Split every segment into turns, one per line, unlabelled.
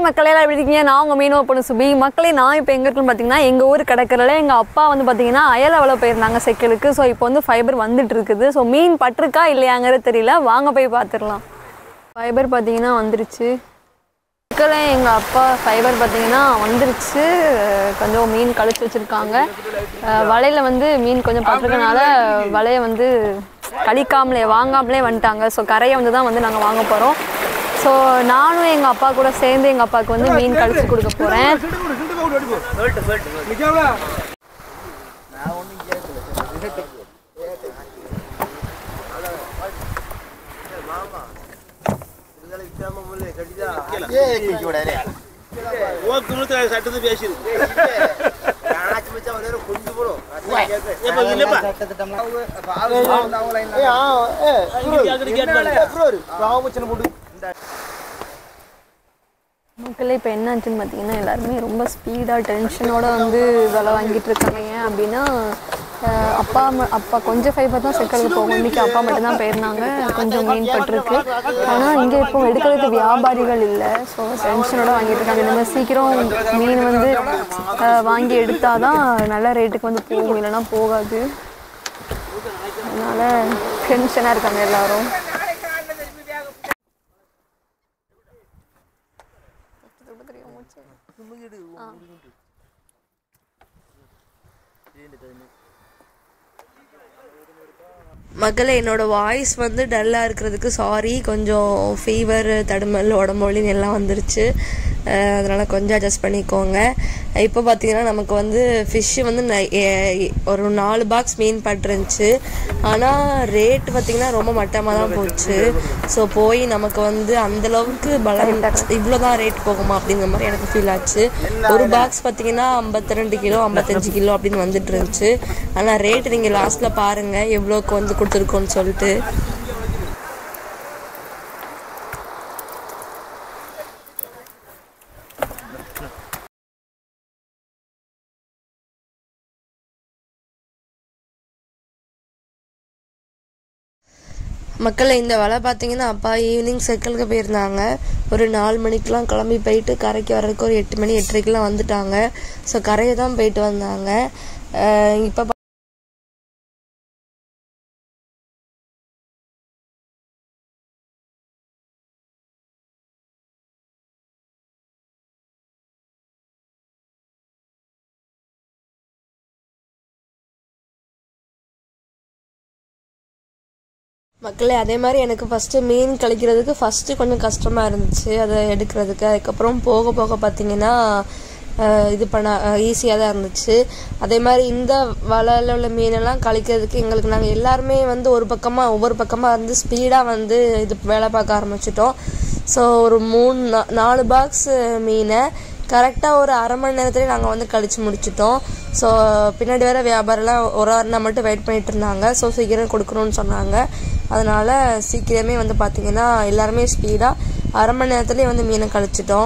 மக்களே எல்லாம் எப்படி இருக்கீங்க நான் உங்கள் மீனவ பொண்ணு சுபி மக்களே நான் இப்போ எங்கே இருக்குன்னு பார்த்தீங்கன்னா எங்கள் ஊர் கடற்கரையில் எங்கள் அப்பா வந்து பார்த்தீங்கன்னா அயல் அவ்வளோ போயிருந்தாங்க செக்கலுக்கு ஸோ இப்போ வந்து ஃபைபர் வந்துட்டு இருக்குது ஸோ மீன் பட்டிருக்கா இல்லையாங்கிறது தெரியல வாங்க போய் பார்த்துடலாம் ஃபைபர் பார்த்தீங்கன்னா வந்துருச்சு மக்களே எங்கள் அப்பா ஃபைபர் பார்த்தீங்கன்னா வந்துருச்சு அஹ் கொஞ்சம் மீன் கழிச்சு வச்சுருக்காங்க வலையில் வந்து மீன் கொஞ்சம் பட்டிருக்கனால வலையை வந்து கழிக்காமலே வாங்காமலே வந்துட்டாங்க ஸோ கரையை வந்து தான் வந்து நாங்கள் வாங்க போகிறோம் ஸோ நானும் எங்கள் அப்பா கூட சேர்ந்து எங்கள் அப்பாவுக்கு வந்து மீன் கழிச்சு கொடுக்க போகிறேன்
சட்டத்து பேசிருக்கு எப்ப இல்லப்பா
மக்களே இப்போ என்ன ஆச்சுன்னு பார்த்தீங்கன்னா எல்லாருமே ரொம்ப ஸ்பீடாக டென்ஷனோட வந்து விலை வாங்கிட்டு இருக்காங்க ஏன் அப்படின்னா அஹ் அப்பா ம- அப்பா கொஞ்சம் ஃபைபர் தான் செக்கலுக்கு போகும் இன்னைக்கு அப்பா மட்டும் தான் போயிருந்தாங்க கொஞ்சம் மீன் பட்டிருக்கு ஆனால் இங்கே இப்போ எடுக்கிறதுக்கு வியாபாரிகள் இல்லை ஸோ டென்ஷனோட வாங்கிட்டு இருக்காங்க இந்த மாதிரி சீக்கிரம் மீன் வந்து அஹ் வாங்கி எடுத்தால் தான் நல்ல ரேட்டுக்கு வந்து போகும் இல்லைன்னா போகாது அதனால டென்ஷனாக இருக்காங்க எல்லாரும்
மக்களே என்னோட வாய்ஸ் வந்து டல்லாக இருக்கிறதுக்கு சாரி கொஞ்சம் ஃபீவர் தடுமல் உடம்பொழின்னு எல்லாம் வந்துருச்சு அஹ் அதனால கொஞ்சம் அட்ஜஸ்ட் பண்ணிக்கோங்க இப்போ பார்த்தீங்கன்னா நமக்கு வந்து ஃபிஷ்ஷு வந்து நை- எ- ஒரு நாலு பாக்ஸ் மீன் பட்டுருந்துச்சு ஆனால் ரேட் பார்த்தீங்கன்னா ரொம்ப மட்டமாக தான் போச்சு ஸோ போய் நமக்கு வந்து அந்த அளவுக்கு பலம் இவ்வளோ தான் ரேட் போகுமா அப்படிங்கிற மாதிரி எனக்கு ஃபீல் ஆச்சு ஒரு பாக்ஸ் பார்த்தீங்கன்னா ஐம்பத்தி ரெண்டு கிலோ ஐம்பத்தஞ்சு கிலோ அப்படின்னு வந்துட்டு இருந்துச்சு ஆனால் ரேட் நீங்கள் லாஸ்ட்டில் பாருங்கள் எவ்வளோக்கு வந்து கொடுத்துருக்கோன்னு சொல்லிட்டு மக்களே இந்த வேலை பார்த்தீங்கன்னா அப்பா ஈவினிங் சைக்கிளுக்கு போயிருந்தாங்க ஒரு நாலு மணிக்கெலாம் கிளம்பி போயிட்டு கரைக்கு வர்றதுக்கு ஒரு எட்டு மணி எட்டரைக்கெலாம் வந்துட்டாங்க ஸோ கரையை தான் போயிட்டு வந்தாங்க இப்போ மக்களே அதே மாதிரி எனக்கு ஃபஸ்ட்டு மீன் கழிக்கிறதுக்கு ஃபஸ்ட்டு கொஞ்சம் கஷ்டமாக இருந்துச்சு அதை எடுக்கிறதுக்கு அதுக்கப்புறம் போக போக பார்த்தீங்கன்னா அஹ், இது பண்ண ஈஸியாக தான் இருந்துச்சு அதே மாதிரி இந்த வலையில் உள்ள மீனெல்லாம் கழிக்கிறதுக்கு எங்களுக்கு நாங்கள் எல்லாருமே வந்து ஒரு பக்கமாக ஒவ்வொரு பக்கமாக வந்து ஸ்பீடாக வந்து இது வேலை பார்க்க ஆரம்பிச்சிட்டோம் ஸோ ஒரு மூணு நா- நாலு பாக்ஸ் மீனை கரெக்டாக ஒரு அரை மணி நேரத்துலேயே நாங்கள் வந்து கழிச்சு முடிச்சிட்டோம் ஸோ பின்னாடி வேற வியாபாரம்லாம் ஒரு அரை நாள் மட்டும் வெயிட் பண்ணிட்டு இருந்தாங்க ஸோ சீக்கிரம் கொடுக்கணும்னு சொன்னாங்க அதனால சீக்கிரமே வந்து பார்த்தீங்கன்னா எல்லாருமே ஸ்பீடாக அரை மணி நேரத்துலேயே வந்து மீனை கழிச்சிட்டோம்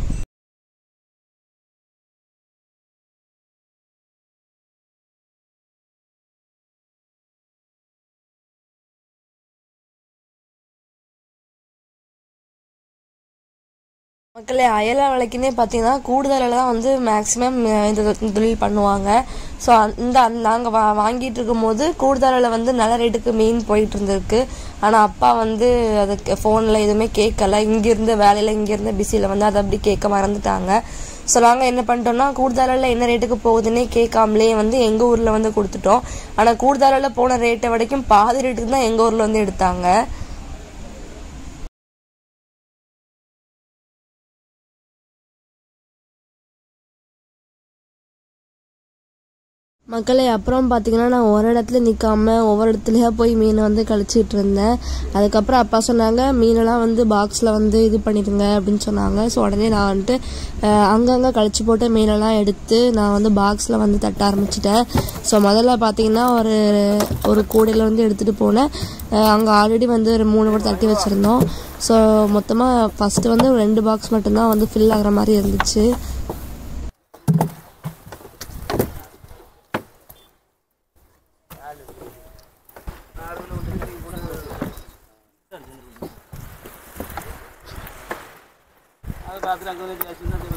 மக்களே அயலா விலைக்குன்னே பார்த்தீங்கன்னா கூடுதல் விலை தான் வந்து மேக்ஸிமம் இந்த தொ- தொழில் பண்ணுவாங்க ஸோ இந்த நாங்கள் வா வாங்கிட்டு இருக்கும்போது கூடுதல் விலை வந்து நல்ல ரேட்டுக்கு மீன் போயிட்டு இருந்திருக்கு ஆனால் அப்பா வந்து அதுக்கு ஃபோனில் எதுவுமே கேட்கல இங்கேருந்து வேலையில் இங்கேருந்து பிஸியில் வந்து அதை அப்படி கேட்க மறந்துட்டாங்க ஸோ நாங்கள் என்ன பண்ணிட்டோம்னா கூடுதல் விலை என்ன ரேட்டுக்கு போகுதுன்னே கேட்காமலே வந்து எங்கள் ஊரில் வந்து கொடுத்துட்டோம் ஆனால் கூடுதல் விலை போன ரேட்டை வரைக்கும் பாதி ரேட்டுக்கு தான் எங்கள் ஊரில் வந்து எடுத்தாங்க மக்களே அப்புறம் பார்த்தீங்கன்னா நான் ஒரு இடத்துல நிற்காம ஒவ்வொரு இடத்துலயா போய் மீனை வந்து கழிச்சிட்டு இருந்தேன் அதுக்கப்புறம் அப்பா சொன்னாங்க மீனெல்லாம் வந்து பாக்ஸில் வந்து இது பண்ணிடுங்க அப்படின்னு சொன்னாங்க ஸோ உடனே நான் வந்துட்டு அஹ், அங்கங்கே கழிச்சு போட்ட மீனெல்லாம் எடுத்து நான் வந்து பாக்ஸில் வந்து தட்ட ஆரம்பிச்சிட்டேன் ஸோ முதல்ல பார்த்தீங்கன்னா ஒரு ஒரு கூடையில் வந்து எடுத்துகிட்டு போனேன் அங்கே ஆல்ரெடி வந்து ஒரு மூணு கூட தட்டி வச்சுருந்தோம் ஸோ மொத்தமாக ஃபஸ்ட்டு வந்து ஒரு ரெண்டு பாக்ஸ் மட்டும்தான் வந்து ஃபில் ஆகிற மாதிரி இருந்துச்சு
ராத்திரி அங்கே வந்து பேசி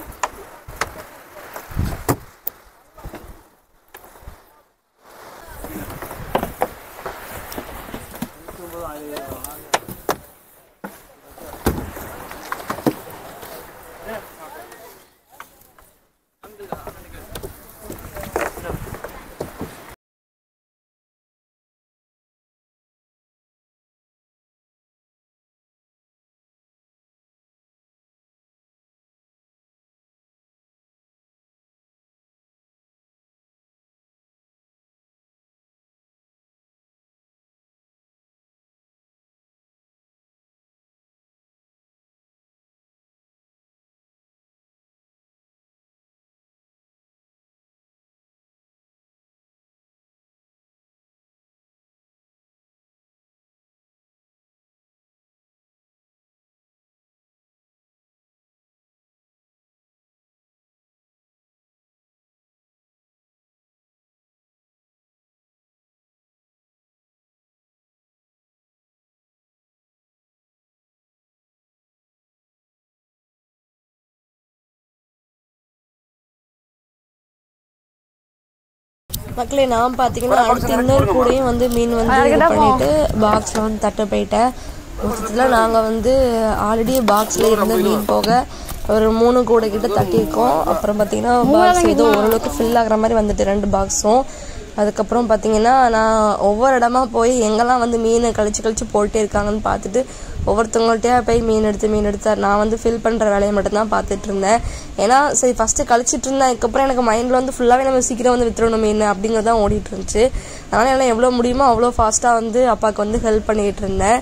மக்களே நான் பார்த்தீங்கன்னா அடுத்து இன்னொரு கூடையும் வந்து மீன் வந்து இது பண்ணிட்டு பாக்ஸில் வந்து தட்ட போயிட்டேன் மொத்தத்தில் நாங்கள் வந்து ஆல்ரெடி பாக்ஸில் இருந்த மீன் போக ஒரு மூணு கூடை கிட்ட தட்டியிருக்கோம் அப்புறம் பார்த்தீங்கன்னா பாக்ஸ் ஏதோ ஓரளவுக்கு ஃபில் ஆகுற மாதிரி வந்துட்டு ரெண்டு பாக்ஸும் அதுக்கப்புறம் பார்த்தீங்கன்னா நான் ஒவ்வொரு இடமா போய் எங்கெல்லாம் வந்து மீன் கழிச்சு கழிச்சு போட்டே இருக்காங்கன்னு பார்த்துட்டு ஒவ்வொருத்தவங்கள்ட்டயா போய் மீன் எடுத்து மீன் எடுத்து நான் வந்து ஃபில் பண்ணுற வேலையை மட்டும்தான் பார்த்துட்டு இருந்தேன் ஏன்னா சரி ஃபஸ்ட்டு கழிச்சிட்டு இருந்தேன் அதுக்கப்புறம் எனக்கு மைண்டில் வந்து ஃபுல்லாகவே நம்ம சீக்கிரம் வந்து வித்துறணும் மீன் அப்படிங்கிறது தான் ஓடிட்டு இருந்துச்சு அதனால் எல்லாம் எவ்வளோ முடியுமோ அவ்வளோ ஃபாஸ்ட்டாக வந்து அப்பாவுக்கு வந்து ஹெல்ப் பண்ணிக்கிட்டு இருந்தேன்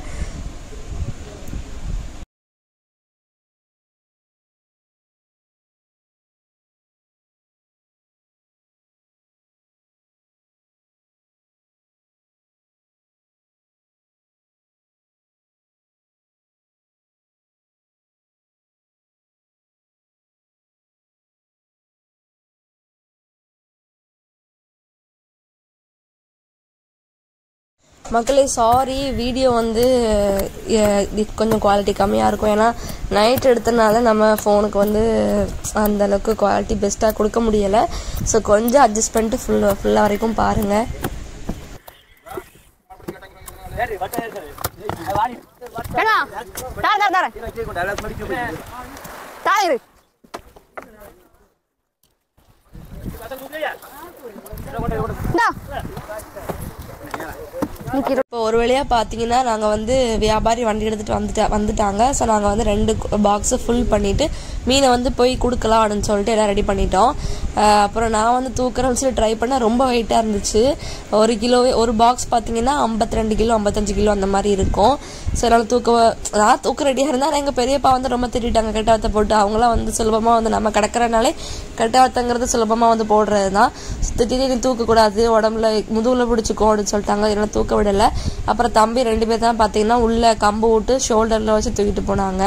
மக்களே சாரி வீடியோ வந்து அஹ், இது கொஞ்சம் குவாலிட்டி கம்மியாக இருக்கும் ஏன்னா நைட் எடுத்தனால நம்ம ஃபோனுக்கு வந்து அந்த அளவுக்கு குவாலிட்டி பெஸ்ட்டாக கொடுக்க முடியலை ஸோ கொஞ்சம் அட்ஜஸ்ட் பண்ணிட்டு ஃபுல் ஃபுல்லாக வரைக்கும் பாருங்கள்
ஏன்னா தார தார தார இரு இந்தா.
இப்போ ஒரு வழியாக பார்த்தீங்கன்னா நாங்கள் வந்து வியாபாரி வண்டி எடுத்துகிட்டு வந்துட்டா வந்துட்டாங்க ஸோ நாங்கள் வந்து ரெண்டு பாக்ஸை ஃபுல் பண்ணிவிட்டு மீனை வந்து போய் கொடுக்கலாம் அப்படின்னு சொல்லிட்டு எல்லாம் ரெடி பண்ணிட்டோம் அஹ் அப்புறம் நான் வந்து தூக்குறேன்னு சொல்லி ட்ரை பண்ணால் ரொம்ப வெயிட்டாக இருந்துச்சு ஒரு கிலோவே ஒரு பாக்ஸ் பார்த்தீங்கன்னா 52 கிலோ ஐம்பத்தஞ்சு கிலோ அந்த மாதிரி இருக்கும் ஸோ என்னால் தூக்க நான் தூக்க ரெடியாக இருந்தால் எங்கள் பெரியப்பா வந்து ரொம்ப திட்டாங்க கெட்டவத்தை போட்டு அவங்களாம் வந்து சுலபமாக வந்து நம்ம கிடக்கிறனாலே கெட்டவத்தங்கிறது சுலபமாக வந்து போடுறது தான் திடீர்னு நீ தூக்கக்கூடாது உடம்புல முதுகுல பிடிச்சிக்கோ அப்படின்னு சொல்லிட்டாங்க இதெல்லாம் தூக்க விடலை அப்புறம் தம்பி ரெண்டு பேர் தான் பார்த்தீங்கன்னா உள்ள கம்பு விட்டு ஷோல்டரில் வச்சு தூக்கிட்டு போனாங்க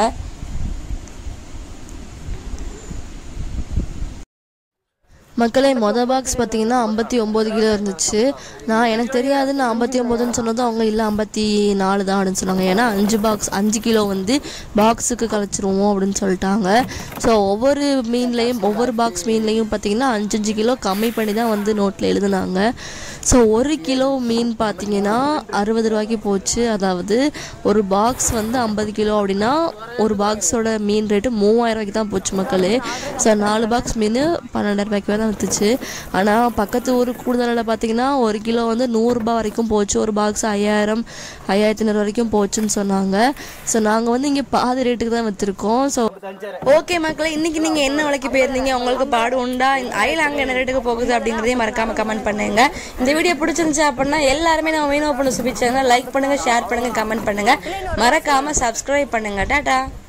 மக்களே மொதல் பாக்ஸ் பார்த்தீங்கன்னா ஐம்பத்தி ஒம்பது கிலோ இருந்துச்சு நான் எனக்கு தெரியாது நான் ஐம்பத்தி ஒம்போதுன்னு சொன்னதும் அவங்க இல்லை ஐம்பத்தி நாலு தான் அப்படின்னு சொன்னாங்க ஏன்னா அஞ்சு பாக்ஸ் அஞ்சு கிலோ வந்து பாக்ஸுக்கு கழிச்சிருவோம் அப்படின்னு சொல்லிட்டாங்க ஸோ ஒவ்வொரு மீன்லேயும் ஒவ்வொரு பாக்ஸ் மீன்லேயும் பார்த்தீங்கன்னா அஞ்சு அஞ்சு கிலோ கம்மி பண்ணி தான் வந்து நோட்டில் எழுதுனாங்க ஸோ ஒரு கிலோ மீன் பார்த்தீங்கன்னா அறுபது ரூபாய்க்கு போச்சு அதாவது ஒரு பாக்ஸ் வந்து ஐம்பது கிலோ அப்படின்னா ஒரு பாக்ஸோட மீன் ரேட்டு மூவாயிரம் ரூபாய்க்கு தான் போச்சு மக்களே ஸோ நாலு பாக்ஸ் மீன் பன்னெண்டாயிரம் ரூபாய்க்கு தான் விற்றுச்சு ஆனால் பக்கத்து ஊர் கூடுதலில் பார்த்தீங்கன்னா ஒரு கிலோ வந்து நூறுரூபா வரைக்கும் போச்சு ஒரு பாக்ஸ் ஐயாயிரம் ஐயாயிரத்தி ஐநூறு வரைக்கும் போச்சுன்னு சொன்னாங்க ஸோ நாங்கள் வந்து இங்கே பாதி ரேட்டுக்கு தான் விற்றுருக்கோம் ஸோ ஓகே மக்களே இன்னைக்கு நீங்கள் என்ன விலைக்கு போயிருந்தீங்க உங்களுக்கு பாடு உண்டா அயல் அங்கே என்ன ரேட்டுக்கு போகுது அப்படிங்கிறதையும் மறக்காம கமெண்ட் பண்ணுங்க இந்த வீடியோ பிடிச்சிருந்துச்சு அப்படின்னா எல்லாருமே நம்ம மீனோ பண்ண சுபிச்சாங்க லைக் பண்ணுங்க ஷேர் பண்ணுங்க கமெண்ட் பண்ணுங்க மறக்காம சப்ஸ்கிரைப் பண்ணுங்க டாடா